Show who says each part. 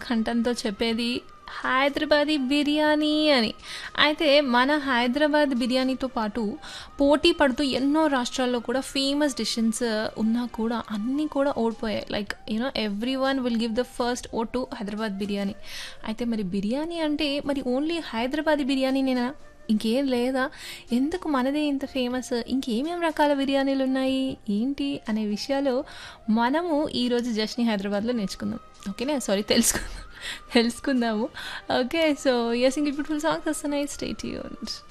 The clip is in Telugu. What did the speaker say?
Speaker 1: కంఠంతో చెప్పేది హైదరాబాదీ బిర్యానీ అని అయితే మన హైదరాబాద్ బిర్యానీతో పాటు పోటీ పడుతూ ఎన్నో రాష్ట్రాల్లో కూడా ఫేమస్ డిషెస్ ఉన్నా కూడా అన్నీ కూడా ఓడిపోయాయి like you know everyone will give the first oh to Hyderabad biryani అయితే మరి బిర్యానీ అంటే మరి ఓన్లీ హైదరాబాదీ బిర్యానీనేనా ఇంకేం లేదా ఎందుకు మనదే ఇంత ఫేమస్ ఇంకేమేం రకాల బిర్యానీలు ఉన్నాయి ఏంటి అనే విషయాలు మనము ఈరోజు జస్ని హైదరాబాద్లో నేర్చుకుందాం ఓకేనా సారీ తెలుసుకుందాం తెలుసుకుందాము ఓకే సో ఎస్ ఇంక బ్యూటిఫుల్ సాంగ్స్ వస్తున్నాయి స్టేట్ యూన్స్